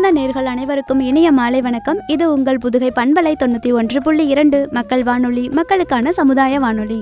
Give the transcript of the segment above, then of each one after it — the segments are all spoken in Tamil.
அன்பான நேர்கள் அனைவருக்கும் இனிய மாலை வணக்கம் இது உங்கள் புதுகை பண்பலை தொண்ணூற்றி ஒன்று புள்ளி இரண்டு மக்கள் வானொலி மக்களுக்கான சமுதாய வானொலி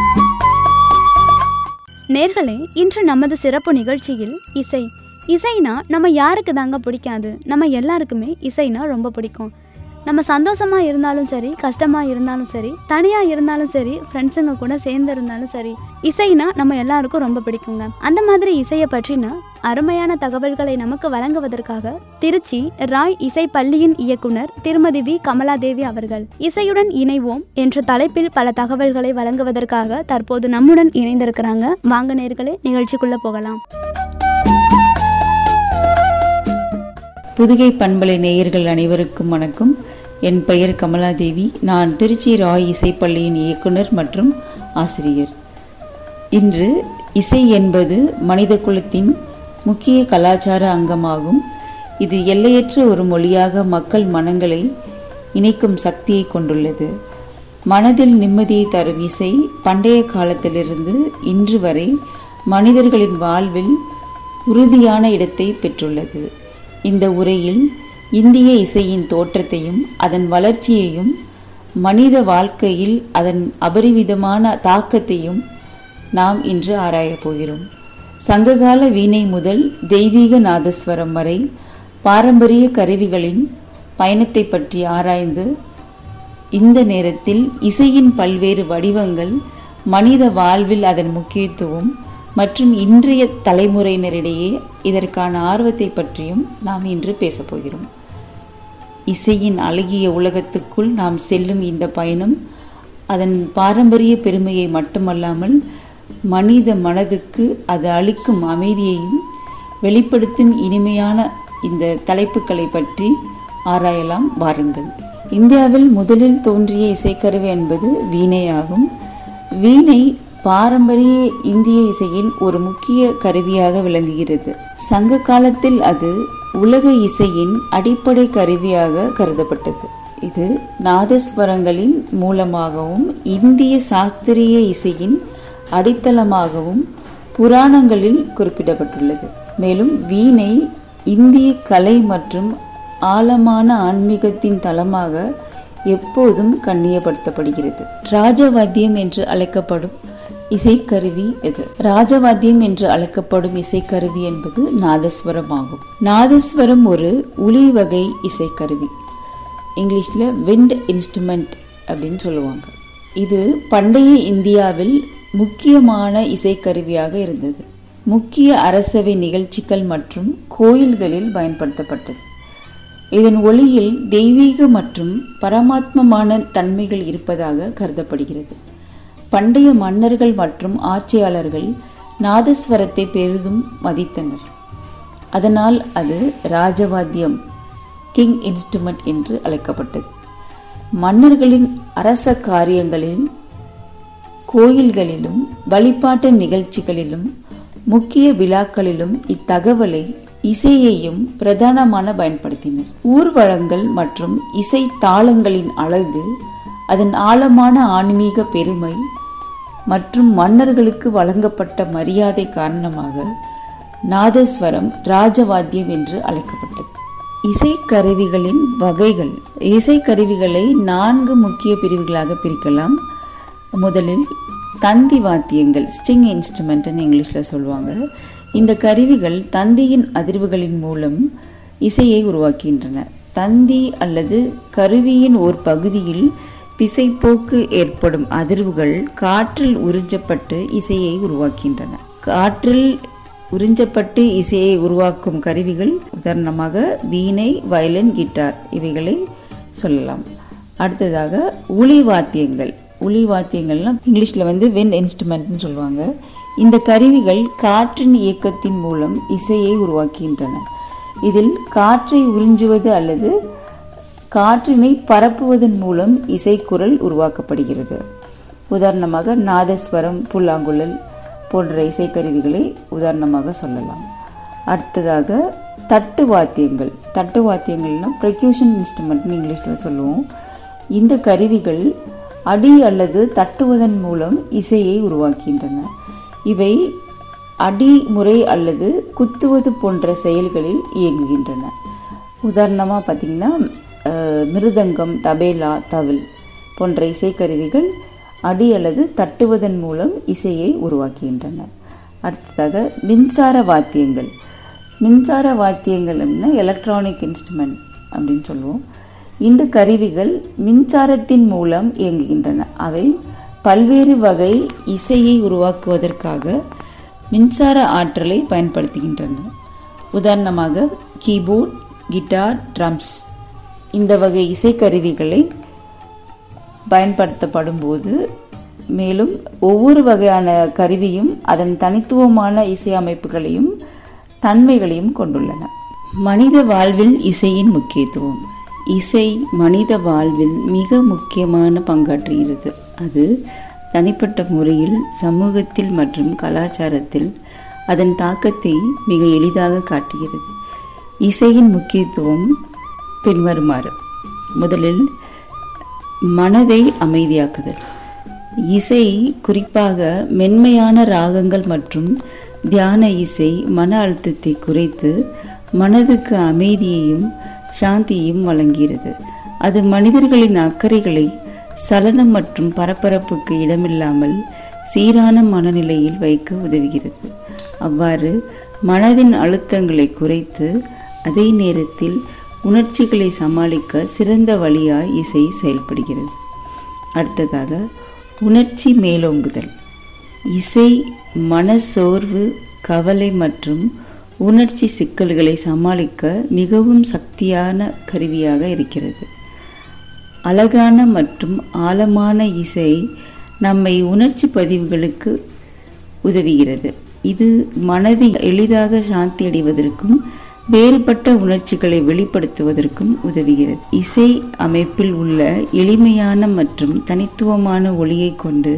நேர்களே இன்று நமது சிறப்பு நிகழ்ச்சியில் இசை இசைனா நம்ம யாருக்கு தாங்க பிடிக்காது நம்ம எல்லாருக்குமே இசைனா ரொம்ப பிடிக்கும் நம்ம சந்தோஷமாக இருந்தாலும் சரி கஷ்டமாக இருந்தாலும் சரி தனியாக இருந்தாலும் சரி ஃப்ரெண்ட்ஸுங்க கூட சேர்ந்து இருந்தாலும் சரி இசைனா நம்ம எல்லாருக்கும் ரொம்ப பிடிக்குங்க அந்த மாதிரி இசையை பற்றின அருமையான தகவல்களை நமக்கு வழங்குவதற்காக திருச்சி ராய் இசை பள்ளியின் இயக்குனர் திருமதி வி கமலாதேவி அவர்கள் இசையுடன் இணைவோம் என்ற தலைப்பில் பல தகவல்களை வழங்குவதற்காக தற்போது நம்முடன் இணைந்திருக்கிறாங்க வாங்க நேர்களே நிகழ்ச்சிக்குள்ள போகலாம் புதுகை பண்பலை நேயர்கள் அனைவருக்கும் வணக்கம் என் பெயர் கமலாதேவி நான் திருச்சி ராய் இசைப்பள்ளியின் இயக்குனர் மற்றும் ஆசிரியர் இன்று இசை என்பது மனித குலத்தின் முக்கிய கலாச்சார அங்கமாகும் இது எல்லையற்ற ஒரு மொழியாக மக்கள் மனங்களை இணைக்கும் சக்தியை கொண்டுள்ளது மனதில் நிம்மதியை தரும் இசை பண்டைய காலத்திலிருந்து இன்று வரை மனிதர்களின் வாழ்வில் உறுதியான இடத்தை பெற்றுள்ளது இந்த உரையில் இந்திய இசையின் தோற்றத்தையும் அதன் வளர்ச்சியையும் மனித வாழ்க்கையில் அதன் அபரிவிதமான தாக்கத்தையும் நாம் இன்று ஆராயப் போகிறோம் சங்ககால வீணை முதல் தெய்வீக நாதஸ்வரம் வரை பாரம்பரிய கருவிகளின் பயணத்தை பற்றி ஆராய்ந்து இந்த நேரத்தில் இசையின் பல்வேறு வடிவங்கள் மனித வாழ்வில் அதன் முக்கியத்துவம் மற்றும் இன்றைய தலைமுறையினரிடையே இதற்கான ஆர்வத்தை பற்றியும் நாம் இன்று பேசப்போகிறோம் இசையின் அழகிய உலகத்துக்குள் நாம் செல்லும் இந்த பயணம் அதன் பாரம்பரிய பெருமையை மட்டுமல்லாமல் மனித மனதுக்கு அது அளிக்கும் அமைதியையும் வெளிப்படுத்தும் இனிமையான இந்த தலைப்புகளை பற்றி ஆராயலாம் வாருங்கள் இந்தியாவில் முதலில் தோன்றிய இசைக்கருவி என்பது வீணையாகும் வீணை பாரம்பரிய இந்திய இசையின் ஒரு முக்கிய கருவியாக விளங்குகிறது சங்க காலத்தில் அது உலக இசையின் அடிப்படை கருவியாக கருதப்பட்டது இது நாதஸ்வரங்களின் மூலமாகவும் இந்திய சாஸ்திரிய இசையின் அடித்தளமாகவும் புராணங்களில் குறிப்பிடப்பட்டுள்ளது மேலும் வீணை இந்திய கலை மற்றும் ஆழமான ஆன்மீகத்தின் தளமாக எப்போதும் கண்ணியப்படுத்தப்படுகிறது ராஜவாத்தியம் என்று அழைக்கப்படும் இசைக்கருவி எது ராஜவாத்தியம் என்று அழைக்கப்படும் இசைக்கருவி என்பது நாதஸ்வரம் ஆகும் நாதஸ்வரம் ஒரு ஒளி வகை இசைக்கருவி இங்கிலீஷில் விண்ட் இன்ஸ்ட்ருமெண்ட் அப்படின்னு சொல்லுவாங்க இது பண்டைய இந்தியாவில் முக்கியமான இசைக்கருவியாக இருந்தது முக்கிய அரசவை நிகழ்ச்சிகள் மற்றும் கோயில்களில் பயன்படுத்தப்பட்டது இதன் ஒளியில் தெய்வீக மற்றும் பரமாத்மமான தன்மைகள் இருப்பதாக கருதப்படுகிறது பண்டைய மன்னர்கள் மற்றும் ஆட்சியாளர்கள் நாதஸ்வரத்தை பெரிதும் மதித்தனர் அதனால் அது ராஜவாத்தியம் கிங் இன்ஸ்ட்ருமெண்ட் என்று அழைக்கப்பட்டது மன்னர்களின் அரச காரியங்களில் கோயில்களிலும் வழிபாட்டு நிகழ்ச்சிகளிலும் முக்கிய விழாக்களிலும் இத்தகவலை இசையையும் பிரதானமான பயன்படுத்தினர் ஊர்வலங்கள் மற்றும் இசை தாளங்களின் அழகு அதன் ஆழமான ஆன்மீக பெருமை மற்றும் மன்னர்களுக்கு வழங்கப்பட்ட மரியாதை காரணமாக நாதஸ்வரம் ராஜவாத்தியம் என்று அழைக்கப்பட்டது இசைக்கருவிகளின் வகைகள் இசைக்கருவிகளை நான்கு முக்கிய பிரிவுகளாக பிரிக்கலாம் முதலில் தந்தி வாத்தியங்கள் ஸ்ட்ரிங் இன்ஸ்ட்ருமெண்ட்னு இங்கிலீஷில் சொல்லுவாங்க இந்த கருவிகள் தந்தியின் அதிர்வுகளின் மூலம் இசையை உருவாக்குகின்றன தந்தி அல்லது கருவியின் ஓர் பகுதியில் பிசைப்போக்கு ஏற்படும் அதிர்வுகள் காற்றில் உறிஞ்சப்பட்டு இசையை உருவாக்கின்றன காற்றில் உறிஞ்சப்பட்டு இசையை உருவாக்கும் கருவிகள் உதாரணமாக வீணை வயலின் கிட்டார் இவைகளை சொல்லலாம் அடுத்ததாக ஒளி வாத்தியங்கள் ஒளி வாத்தியங்கள்லாம் இங்கிலீஷில் வந்து வென் இன்ஸ்ட்ருமெண்ட்னு சொல்லுவாங்க இந்த கருவிகள் காற்றின் இயக்கத்தின் மூலம் இசையை உருவாக்குகின்றன இதில் காற்றை உறிஞ்சுவது அல்லது காற்றினை பரப்புவதன் மூலம் இசைக்குரல் உருவாக்கப்படுகிறது உதாரணமாக நாதஸ்வரம் புல்லாங்குழல் போன்ற இசைக்கருவிகளை உதாரணமாக சொல்லலாம் அடுத்ததாக தட்டு வாத்தியங்கள் தட்டு வாத்தியங்கள்னால் ப்ரெக்யூஷன் இன்ஸ்ட்ருமெண்ட்னு இங்கிலீஷில் சொல்லுவோம் இந்த கருவிகள் அடி அல்லது தட்டுவதன் மூலம் இசையை உருவாக்கின்றன இவை அடிமுறை அல்லது குத்துவது போன்ற செயல்களில் இயங்குகின்றன உதாரணமாக பார்த்திங்கன்னா அஹ், மிருதங்கம் தபேலா தவில் போன்ற இசைக்கருவிகள் அடி அல்லது தட்டுவதன் மூலம் இசையை உருவாக்குகின்றன அடுத்ததாக மின்சார வாத்தியங்கள் மின்சார வாத்தியங்கள் அப்படின்னா எலக்ட்ரானிக் இன்ஸ்ட்ருமெண்ட் அப்படின்னு சொல்லுவோம் இந்த கருவிகள் மின்சாரத்தின் மூலம் இயங்குகின்றன அவை பல்வேறு வகை இசையை உருவாக்குவதற்காக மின்சார ஆற்றலை பயன்படுத்துகின்றன உதாரணமாக கீபோர்ட் கிட்டார் ட்ரம்ஸ் இந்த வகை இசைக்கருவிகளை பயன்படுத்தப்படும் போது மேலும் ஒவ்வொரு வகையான கருவியும் அதன் தனித்துவமான இசை அமைப்புகளையும் தன்மைகளையும் கொண்டுள்ளன மனித வாழ்வில் இசையின் முக்கியத்துவம் இசை மனித வாழ்வில் மிக முக்கியமான பங்காற்றுகிறது அது தனிப்பட்ட முறையில் சமூகத்தில் மற்றும் கலாச்சாரத்தில் அதன் தாக்கத்தை மிக எளிதாக காட்டுகிறது இசையின் முக்கியத்துவம் பின்வருமாறு முதலில் மனதை அமைதியாக்குதல் இசை குறிப்பாக மென்மையான ராகங்கள் மற்றும் தியான இசை மன அழுத்தத்தை குறைத்து மனதுக்கு அமைதியையும் சாந்தியையும் வழங்குகிறது அது மனிதர்களின் அக்கறைகளை சலனம் மற்றும் பரபரப்புக்கு இடமில்லாமல் சீரான மனநிலையில் வைக்க உதவுகிறது அவ்வாறு மனதின் அழுத்தங்களை குறைத்து அதே நேரத்தில் உணர்ச்சிகளை சமாளிக்க சிறந்த வழியாய் இசை செயல்படுகிறது அடுத்ததாக உணர்ச்சி மேலோங்குதல் இசை மனசோர்வு கவலை மற்றும் உணர்ச்சி சிக்கல்களை சமாளிக்க மிகவும் சக்தியான கருவியாக இருக்கிறது அழகான மற்றும் ஆழமான இசை நம்மை உணர்ச்சி பதிவுகளுக்கு உதவுகிறது இது மனதை எளிதாக சாந்தி அடைவதற்கும் வேறுபட்ட உணர்ச்சிகளை வெளிப்படுத்துவதற்கும் உதவுகிறது இசை அமைப்பில் உள்ள எளிமையான மற்றும் தனித்துவமான ஒளியை கொண்டு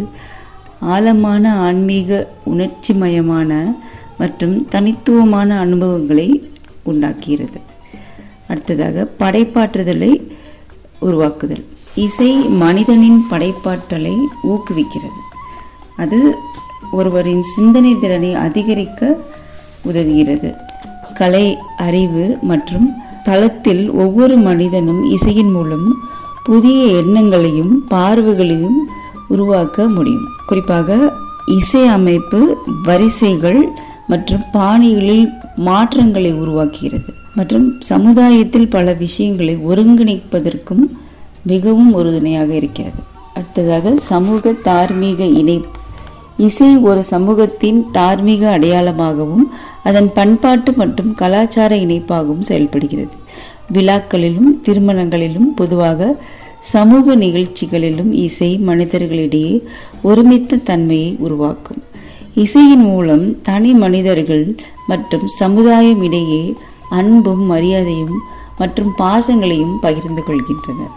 ஆழமான ஆன்மீக உணர்ச்சிமயமான மற்றும் தனித்துவமான அனுபவங்களை உண்டாக்குகிறது அடுத்ததாக படைப்பாற்றுதலை உருவாக்குதல் இசை மனிதனின் படைப்பாற்றலை ஊக்குவிக்கிறது அது ஒருவரின் சிந்தனை திறனை அதிகரிக்க உதவுகிறது கலை அறிவு மற்றும் தளத்தில் ஒவ்வொரு மனிதனும் இசையின் மூலம் புதிய எண்ணங்களையும் பார்வைகளையும் உருவாக்க முடியும் குறிப்பாக இசை அமைப்பு வரிசைகள் மற்றும் பாணிகளில் மாற்றங்களை உருவாக்குகிறது மற்றும் சமுதாயத்தில் பல விஷயங்களை ஒருங்கிணைப்பதற்கும் மிகவும் உறுதுணையாக இருக்கிறது அடுத்ததாக சமூக தார்மீக இணைப்பு இசை ஒரு சமூகத்தின் தார்மீக அடையாளமாகவும் அதன் பண்பாட்டு மற்றும் கலாச்சார இணைப்பாகவும் செயல்படுகிறது விழாக்களிலும் திருமணங்களிலும் பொதுவாக சமூக நிகழ்ச்சிகளிலும் இசை மனிதர்களிடையே ஒருமித்த தன்மையை உருவாக்கும் இசையின் மூலம் தனி மனிதர்கள் மற்றும் சமுதாயம் இடையே அன்பும் மரியாதையும் மற்றும் பாசங்களையும் பகிர்ந்து கொள்கின்றனர்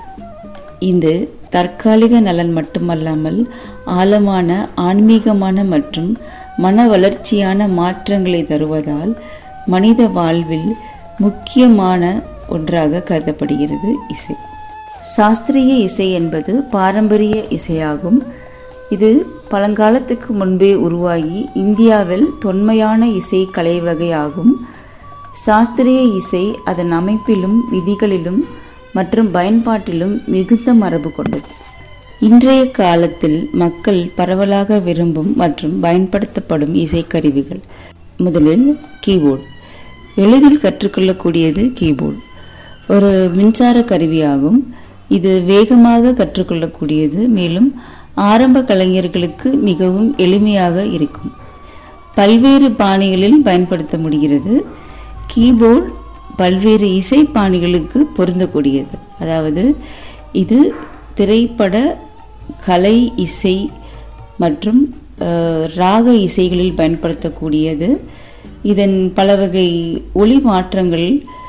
இந்த தற்காலிக நலன் மட்டுமல்லாமல் ஆழமான ஆன்மீகமான மற்றும் மன வளர்ச்சியான மாற்றங்களை தருவதால் மனித வாழ்வில் முக்கியமான ஒன்றாக கருதப்படுகிறது இசை சாஸ்திரிய இசை என்பது பாரம்பரிய இசையாகும் இது பழங்காலத்துக்கு முன்பே உருவாகி இந்தியாவில் தொன்மையான இசை கலை வகையாகும் சாஸ்திரிய இசை அதன் அமைப்பிலும் விதிகளிலும் மற்றும் பயன்பாட்டிலும் மிகுந்த மரபு கொண்டது இன்றைய காலத்தில் மக்கள் பரவலாக விரும்பும் மற்றும் பயன்படுத்தப்படும் இசைக்கருவிகள் முதலில் கீபோர்டு எளிதில் கற்றுக்கொள்ளக்கூடியது கீபோர்டு ஒரு மின்சார கருவியாகும் இது வேகமாக கற்றுக்கொள்ளக்கூடியது மேலும் ஆரம்ப கலைஞர்களுக்கு மிகவும் எளிமையாக இருக்கும் பல்வேறு பாணிகளில் பயன்படுத்த முடிகிறது கீபோர்டு பல்வேறு இசை பாணிகளுக்கு பொருந்தக்கூடியது அதாவது இது திரைப்பட கலை இசை மற்றும் அஹ், ராக இசைகளில் பயன்படுத்தக்கூடியது இதன் பல வகை ஒளி மாற்றங்கள்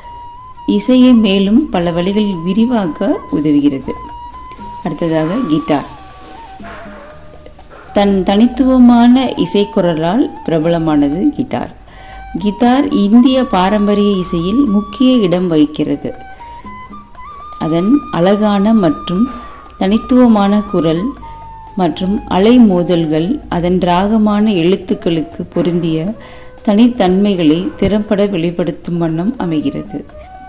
இசையை மேலும் பல வழிகளில் விரிவாக்க உதவுகிறது அடுத்ததாக கிட்டார் தன் தனித்துவமான இசைக்குரலால் பிரபலமானது கிட்டார் கிட்டார் இந்திய பாரம்பரிய இசையில் முக்கிய இடம் வகிக்கிறது அதன் அழகான மற்றும் தனித்துவமான குரல் மற்றும் அலை மோதல்கள் அதன் ராகமான எழுத்துக்களுக்கு பொருந்திய தனித்தன்மைகளை திறம்பட வெளிப்படுத்தும் வண்ணம் அமைகிறது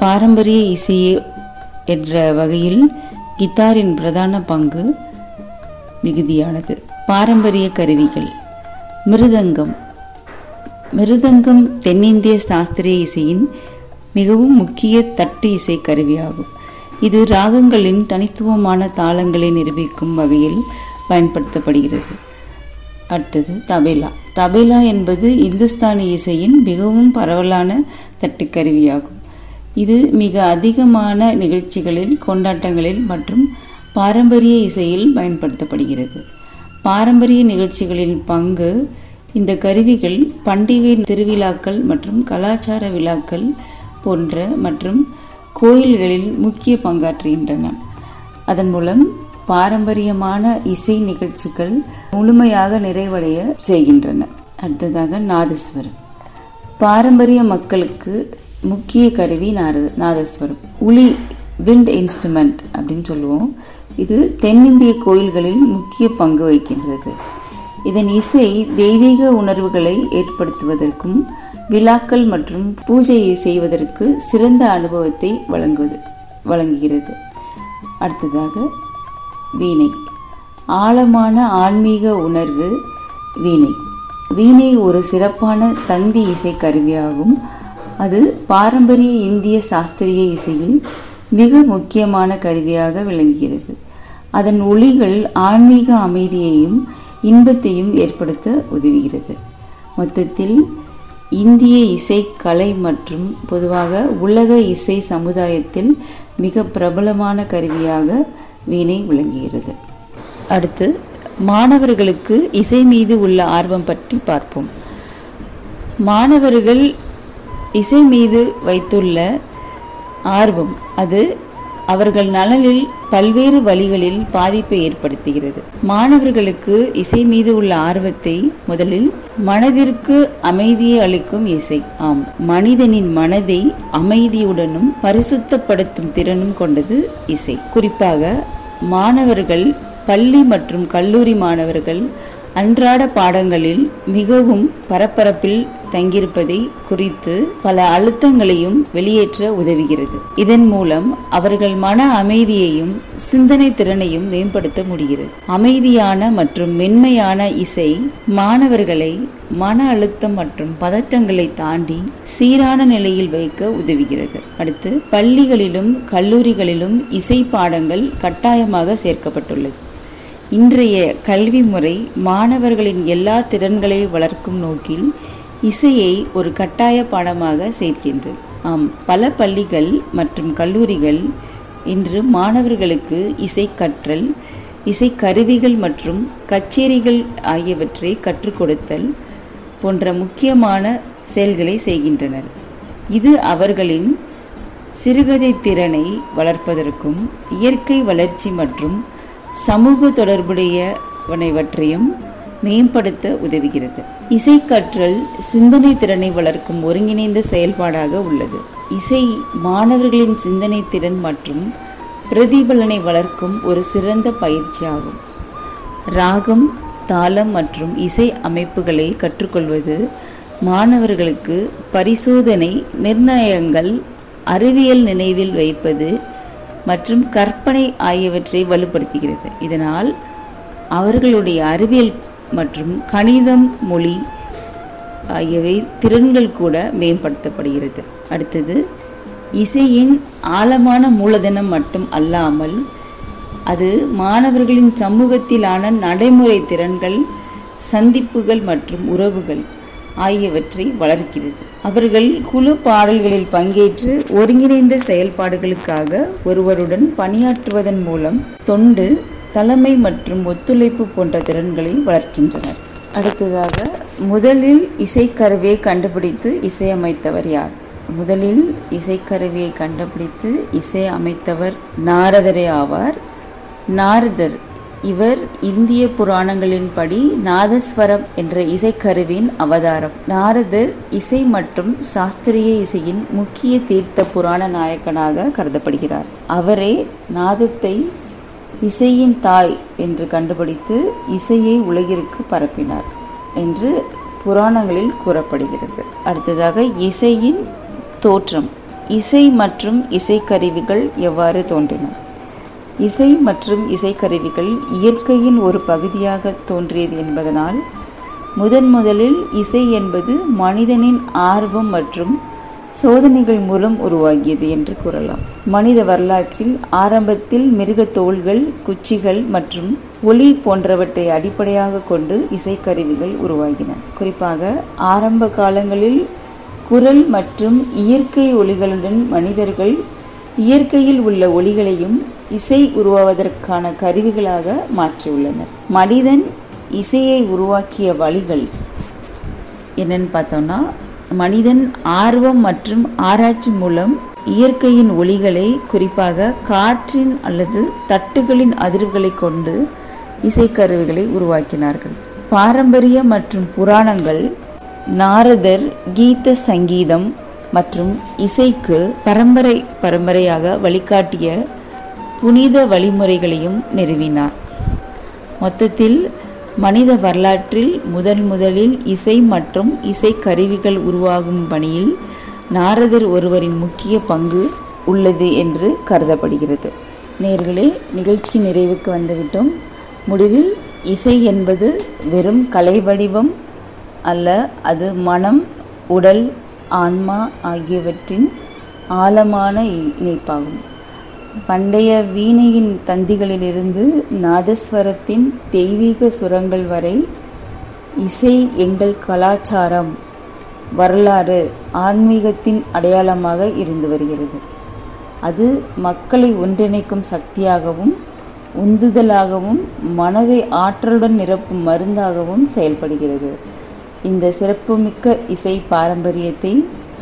பாரம்பரிய இசையே என்ற வகையில் கித்தாரின் பிரதான பங்கு மிகுதியானது பாரம்பரிய கருவிகள் மிருதங்கம் மிருதங்கம் தென்னிந்திய சாஸ்திரிய இசையின் மிகவும் முக்கிய தட்டு இசை கருவியாகும் இது ராகங்களின் தனித்துவமான தாளங்களை நிரூபிக்கும் வகையில் பயன்படுத்தப்படுகிறது அடுத்தது தபேலா தபேலா என்பது இந்துஸ்தானி இசையின் மிகவும் பரவலான தட்டுக்கருவியாகும் இது மிக அதிகமான நிகழ்ச்சிகளில் கொண்டாட்டங்களில் மற்றும் பாரம்பரிய இசையில் பயன்படுத்தப்படுகிறது பாரம்பரிய நிகழ்ச்சிகளின் பங்கு இந்த கருவிகள் பண்டிகை திருவிழாக்கள் மற்றும் கலாச்சார விழாக்கள் போன்ற மற்றும் கோயில்களில் முக்கிய பங்காற்றுகின்றன அதன் மூலம் பாரம்பரியமான இசை நிகழ்ச்சிகள் முழுமையாக நிறைவடைய செய்கின்றன அடுத்ததாக நாதஸ்வரம் பாரம்பரிய மக்களுக்கு முக்கிய கருவி நாத நாதஸ்வரம் உளி விண்ட் இன்ஸ்ட்ருமெண்ட் அப்படின்னு சொல்லுவோம் இது தென்னிந்திய கோயில்களில் முக்கிய பங்கு வகிக்கின்றது இதன் இசை தெய்வீக உணர்வுகளை ஏற்படுத்துவதற்கும் விழாக்கள் மற்றும் பூஜையை செய்வதற்கு சிறந்த அனுபவத்தை வழங்குவது வழங்குகிறது அடுத்ததாக வீணை ஆழமான ஆன்மீக உணர்வு வீணை வீணை ஒரு சிறப்பான தந்தி இசை கருவியாகும் அது பாரம்பரிய இந்திய சாஸ்திரிய இசையில் மிக முக்கியமான கருவியாக விளங்குகிறது அதன் ஒளிகள் ஆன்மீக அமைதியையும் இன்பத்தையும் ஏற்படுத்த உதவுகிறது மொத்தத்தில் இந்திய இசை கலை மற்றும் பொதுவாக உலக இசை சமுதாயத்தில் மிக பிரபலமான கருவியாக வீணை விளங்குகிறது அடுத்து மாணவர்களுக்கு இசை மீது உள்ள ஆர்வம் பற்றி பார்ப்போம் மாணவர்கள் இசை மீது வைத்துள்ள ஆர்வம் அது அவர்கள் நலனில் பல்வேறு வழிகளில் பாதிப்பை ஏற்படுத்துகிறது மாணவர்களுக்கு இசை மீது உள்ள ஆர்வத்தை முதலில் மனதிற்கு அமைதியை அளிக்கும் இசை ஆம் மனிதனின் மனதை அமைதியுடனும் பரிசுத்தப்படுத்தும் திறனும் கொண்டது இசை குறிப்பாக மாணவர்கள் பள்ளி மற்றும் கல்லூரி மாணவர்கள் அன்றாட பாடங்களில் மிகவும் பரபரப்பில் தங்கியிருப்பதை குறித்து பல அழுத்தங்களையும் வெளியேற்ற உதவுகிறது இதன் மூலம் அவர்கள் மன அமைதியையும் சிந்தனை திறனையும் மேம்படுத்த முடிகிறது அமைதியான மற்றும் மென்மையான இசை மாணவர்களை மன அழுத்தம் மற்றும் பதற்றங்களை தாண்டி சீரான நிலையில் வைக்க உதவுகிறது அடுத்து பள்ளிகளிலும் கல்லூரிகளிலும் இசை பாடங்கள் கட்டாயமாக சேர்க்கப்பட்டுள்ளது இன்றைய கல்வி முறை மாணவர்களின் எல்லா திறன்களை வளர்க்கும் நோக்கில் இசையை ஒரு கட்டாய பாடமாக சேர்க்கின்றது ஆம் பல பள்ளிகள் மற்றும் கல்லூரிகள் இன்று மாணவர்களுக்கு இசை கற்றல் இசை கருவிகள் மற்றும் கச்சேரிகள் ஆகியவற்றை கற்றுக் கொடுத்தல் போன்ற முக்கியமான செயல்களை செய்கின்றனர் இது அவர்களின் சிறுகதை திறனை வளர்ப்பதற்கும் இயற்கை வளர்ச்சி மற்றும் சமூக தொடர்புடையவனைவற்றையும் மேம்படுத்த உதவுகிறது இசை கற்றல் சிந்தனை திறனை வளர்க்கும் ஒருங்கிணைந்த செயல்பாடாக உள்ளது இசை மாணவர்களின் சிந்தனை திறன் மற்றும் பிரதிபலனை வளர்க்கும் ஒரு சிறந்த பயிற்சியாகும் ராகம் தாளம் மற்றும் இசை அமைப்புகளை கற்றுக்கொள்வது மாணவர்களுக்கு பரிசோதனை நிர்ணயங்கள் அறிவியல் நினைவில் வைப்பது மற்றும் கற்பனை ஆகியவற்றை வலுப்படுத்துகிறது இதனால் அவர்களுடைய அறிவியல் மற்றும் கணிதம் மொழி ஆகியவை திறன்கள் கூட மேம்படுத்தப்படுகிறது அடுத்தது இசையின் ஆழமான மூலதனம் மட்டும் அல்லாமல் அது மாணவர்களின் சமூகத்திலான நடைமுறை திறன்கள் சந்திப்புகள் மற்றும் உறவுகள் ஆகியவற்றை வளர்க்கிறது அவர்கள் குழு பாடல்களில் பங்கேற்று ஒருங்கிணைந்த செயல்பாடுகளுக்காக ஒருவருடன் பணியாற்றுவதன் மூலம் தொண்டு தலைமை மற்றும் ஒத்துழைப்பு போன்ற திறன்களை வளர்க்கின்றனர் அடுத்ததாக முதலில் இசைக்கருவியை கண்டுபிடித்து இசையமைத்தவர் யார் முதலில் இசைக்கருவியை கண்டுபிடித்து இசை அமைத்தவர் நாரதரே ஆவார் நாரதர் இவர் இந்திய புராணங்களின்படி நாதஸ்வரம் என்ற இசைக்கருவின் அவதாரம் நாரதர் இசை மற்றும் சாஸ்திரிய இசையின் முக்கிய தீர்த்த புராண நாயக்கனாக கருதப்படுகிறார் அவரே நாதத்தை இசையின் தாய் என்று கண்டுபிடித்து இசையை உலகிற்கு பரப்பினார் என்று புராணங்களில் கூறப்படுகிறது அடுத்ததாக இசையின் தோற்றம் இசை மற்றும் இசைக்கருவிகள் எவ்வாறு தோன்றின இசை மற்றும் இசைக்கருவிகள் இயற்கையின் ஒரு பகுதியாக தோன்றியது என்பதனால் முதன் முதலில் இசை என்பது மனிதனின் ஆர்வம் மற்றும் சோதனைகள் மூலம் உருவாகியது என்று கூறலாம் மனித வரலாற்றில் ஆரம்பத்தில் மிருக தோள்கள் குச்சிகள் மற்றும் ஒளி போன்றவற்றை அடிப்படையாக கொண்டு இசைக்கருவிகள் உருவாகின குறிப்பாக ஆரம்ப காலங்களில் குரல் மற்றும் இயற்கை ஒளிகளுடன் மனிதர்கள் இயற்கையில் உள்ள ஒளிகளையும் இசை உருவாவதற்கான கருவிகளாக மாற்றியுள்ளனர் மனிதன் இசையை உருவாக்கிய வழிகள் என்னன்னு பார்த்தோம்னா மனிதன் ஆர்வம் மற்றும் ஆராய்ச்சி மூலம் இயற்கையின் ஒளிகளை குறிப்பாக காற்றின் அல்லது தட்டுகளின் அதிர்வுகளை கொண்டு இசைக்கருவிகளை உருவாக்கினார்கள் பாரம்பரிய மற்றும் புராணங்கள் நாரதர் கீத சங்கீதம் மற்றும் இசைக்கு பரம்பரை பரம்பரையாக வழிகாட்டிய புனித வழிமுறைகளையும் நிறுவினார் மொத்தத்தில் மனித வரலாற்றில் முதல் முதலில் இசை மற்றும் இசை கருவிகள் உருவாகும் பணியில் நாரதர் ஒருவரின் முக்கிய பங்கு உள்ளது என்று கருதப்படுகிறது நேர்களே நிகழ்ச்சி நிறைவுக்கு வந்துவிட்டோம் முடிவில் இசை என்பது வெறும் கலை வடிவம் அல்ல அது மனம் உடல் ஆன்மா ஆகியவற்றின் ஆழமான இணைப்பாகும் பண்டைய வீணையின் தந்திகளிலிருந்து நாதஸ்வரத்தின் தெய்வீக சுரங்கள் வரை இசை எங்கள் கலாச்சாரம் வரலாறு ஆன்மீகத்தின் அடையாளமாக இருந்து வருகிறது அது மக்களை ஒன்றிணைக்கும் சக்தியாகவும் உந்துதலாகவும் மனதை ஆற்றலுடன் நிரப்பும் மருந்தாகவும் செயல்படுகிறது இந்த சிறப்புமிக்க இசை பாரம்பரியத்தை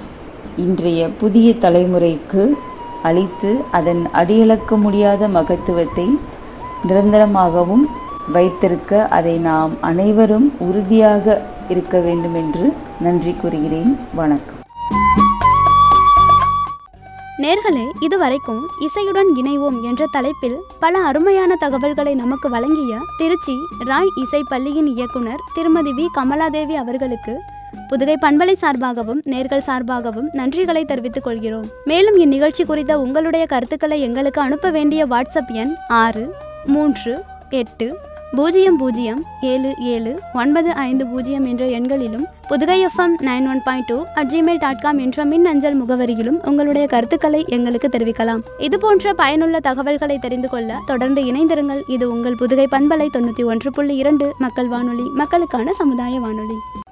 இன்றைய புதிய தலைமுறைக்கு அளித்து அதன் அடியளக்க முடியாத மகத்துவத்தை நிரந்தரமாகவும் வைத்திருக்க அதை நாம் அனைவரும் உறுதியாக இருக்க வேண்டும் என்று நன்றி கூறுகிறேன் வணக்கம் நேர்களே இதுவரைக்கும் இசையுடன் இணைவோம் என்ற தலைப்பில் பல அருமையான தகவல்களை நமக்கு வழங்கிய திருச்சி ராய் இசை பள்ளியின் இயக்குனர் திருமதி வி கமலாதேவி அவர்களுக்கு புதுகை பண்பலை சார்பாகவும் நேர்கள் சார்பாகவும் நன்றிகளை தெரிவித்துக் கொள்கிறோம் மேலும் இந்நிகழ்ச்சி குறித்த உங்களுடைய கருத்துக்களை எங்களுக்கு அனுப்ப வேண்டிய வாட்ஸ்அப் எண் ஆறு மூன்று எட்டு பூஜ்ஜியம் பூஜ்ஜியம் ஏழு ஏழு ஒன்பது ஐந்து பூஜ்ஜியம் என்ற எண்களிலும் Pudugai FM nine one point two at Gmail dot com என்ற மின் அஞ்சல் முகவரியிலும் உங்களுடைய கருத்துக்களை எங்களுக்கு தெரிவிக்கலாம் இது போன்ற பயனுள்ள தகவல்களை தெரிந்து கொள்ள தொடர்ந்து இணைந்திருங்கள் இது உங்கள் புதுகை பண்பலை தொண்ணூற்றி ஒன்று புள்ளி இரண்டு மக்கள் வானொலி மக்களுக்கான சமுதாய வானொலி